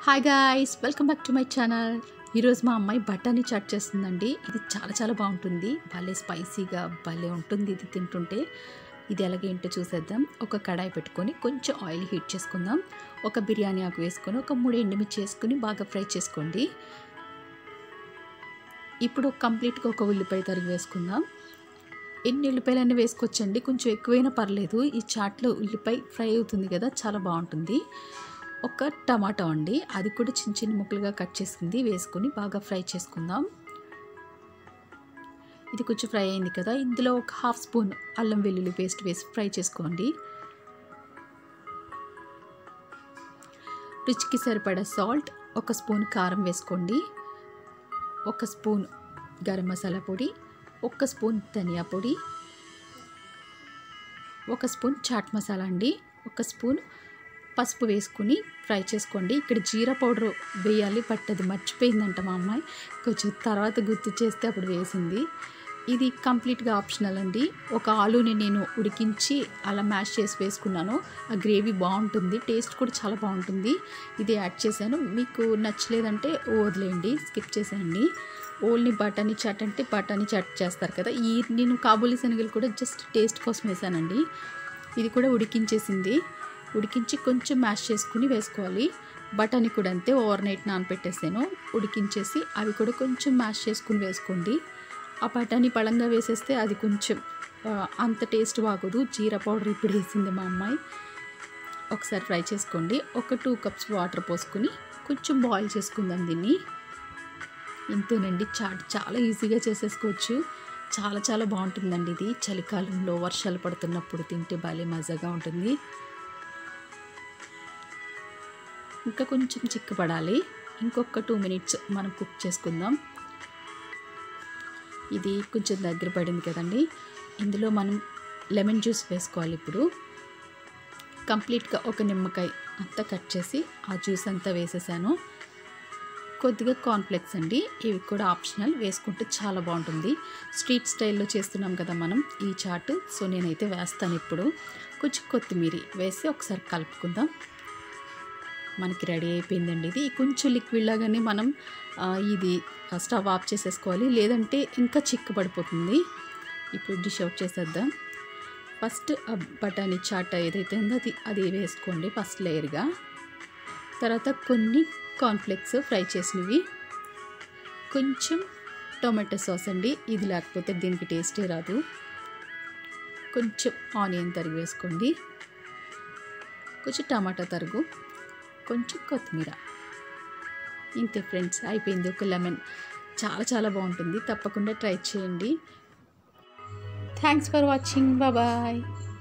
hi guys welcome back to my channel ఈరోజు మా అమ్మాయి బఠానీ చాట్ చేస్తుందండి ఇది చాలా చాలా బాగుంటుంది భలే స్పైసీగా భలే ఉంటుంది ఇది తింటుంటే ఇది ఎలాగేంటో చూసేద్దాం ఒక కడాయి పెట్టుకొని కొంచెం ఆయిల్ హీట్ చేసుకుందాం ఒక బిర్యానీ ఆకు వేసుకొని ఒక మూడు ఎండుమిర్చి వేసుకొని బాగా ఫ్రై చేసుకోండి ఇప్పుడు కంప్లీట్గా ఒక ఉల్లిపాయ తరిగి వేసుకుందాం ఎన్ని ఉల్లిపాయలన్నీ వేసుకోవచ్చండి కొంచెం ఎక్కువైనా పర్లేదు ఈ చాట్లో ఉల్లిపాయ ఫ్రై అవుతుంది కదా చాలా బాగుంటుంది ఒక టమాటో అండి అది కూడా చిన్న చిన్న ముక్కలుగా కట్ చేసింది వేసుకొని బాగా ఫ్రై చేసుకుందాం ఇది కొంచెం ఫ్రై అయింది కదా ఇందులో ఒక హాఫ్ స్పూన్ అల్లం వెల్లుల్లి పేస్ట్ వేసి ఫ్రై చేసుకోండి రుచికి సరిపడా సాల్ట్ ఒక స్పూన్ కారం వేసుకోండి ఒక స్పూన్ గరం మసాలా పొడి ఒక స్పూన్ ధనియా పొడి ఒక స్పూన్ చాట్ మసాలా అండి ఒక స్పూన్ పసుపు వేసుకుని ఫ్రై చేసుకోండి ఇక్కడ జీరా పౌడర్ వేయాలి బట్ అది మర్చిపోయిందంట మా అమ్మాయి కొంచెం తర్వాత గుర్తు చేస్తే అప్పుడు వేసింది ఇది కంప్లీట్గా ఆప్షనల్ అండి ఒక ఆలుని నేను ఉడికించి అలా మ్యాష్ చేసి వేసుకున్నాను ఆ గ్రేవీ బాగుంటుంది టేస్ట్ కూడా చాలా బాగుంటుంది ఇది యాడ్ చేశాను మీకు నచ్చలేదంటే వదిలేయండి స్కిప్ చేసేయండి ఓన్లీ బఠానీ చాట్ అంటే బఠానీ చాట్ చేస్తారు కదా ఈ నేను కాబూలీ శనగలు కూడా జస్ట్ టేస్ట్ కోసం వేసానండి ఇది కూడా ఉడికించేసింది ఉడికించి కొంచెం మ్యాష్ చేసుకుని వేసుకోవాలి బఠానీ కూడా అంతే ఓవర్ నైట్ నానపెట్టేసాను ఉడికించేసి అవి కూడా కొంచెం మ్యాష్ చేసుకుని వేసుకోండి ఆ బఠానీ పళంగా వేసేస్తే అది కొంచెం అంత టేస్ట్ బాగోదు జీరా పౌడర్ ఇప్పుడు వేసింది మా అమ్మాయి ఒకసారి ఫ్రై చేసుకోండి ఒక టూ కప్స్ వాటర్ పోసుకొని కొంచెం బాయిల్ చేసుకుందాం దీన్ని ఇంతేనండి చాట్ చాలా ఈజీగా చేసేసుకోవచ్చు చాలా చాలా బాగుంటుందండి ఇది చలికాలంలో వర్షాలు పడుతున్నప్పుడు తింటే భలే మజాగా ఉంటుంది ఇంకా కొంచెం చిక్కపడాలి ఇంకొక టూ మినిట్స్ మనం కుక్ చేసుకుందాం ఇది కొంచెం దగ్గర పడింది కదండి ఇందులో మనం లెమన్ జ్యూస్ వేసుకోవాలి ఇప్పుడు కంప్లీట్గా ఒక నిమ్మకాయ అంతా కట్ చేసి ఆ జ్యూస్ అంతా వేసేసాను కొద్దిగా కాన్ఫ్లెక్స్ అండి ఇవి కూడా ఆప్షనల్ వేసుకుంటే చాలా బాగుంటుంది స్ట్రీట్ స్టైల్లో చేస్తున్నాం కదా మనం ఈ చాట్ సో నేనైతే వేస్తాను ఇప్పుడు కొంచెం కొత్తిమీర వేసి ఒకసారి కలుపుకుందాం మనకి రెడీ అయిపోయిందండి ఇది కొంచెం లిక్విడ్ లాగానే మనం ఇది స్టవ్ ఆఫ్ చేసేసుకోవాలి లేదంటే ఇంకా చిక్కబడిపోతుంది ఇప్పుడు డిష్ అవుట్ చేసేద్దాం ఫస్ట్ బఠానీ చాట్ ఏదైతే ఉందో అది అది వేసుకోండి ఫస్ట్ లేయర్గా తర్వాత కొన్ని కార్న్ఫ్లెక్స్ ఫ్రై చేసినవి కొంచెం టొమాటో సాస్ అండి ఇది లేకపోతే దీనికి టేస్టే రాదు కొంచెం ఆనియన్ తరిగి వేసుకోండి కొంచెం టమాటా తరుగు కొంచెం కొత్తిమీర ఇంతే ఫ్రెండ్స్ అయిపోయింది ఒక లెమన్ చాలా చాలా బాగుంటుంది తప్పకుండా ట్రై చేయండి థ్యాంక్స్ ఫర్ వాచింగ్ బాయ్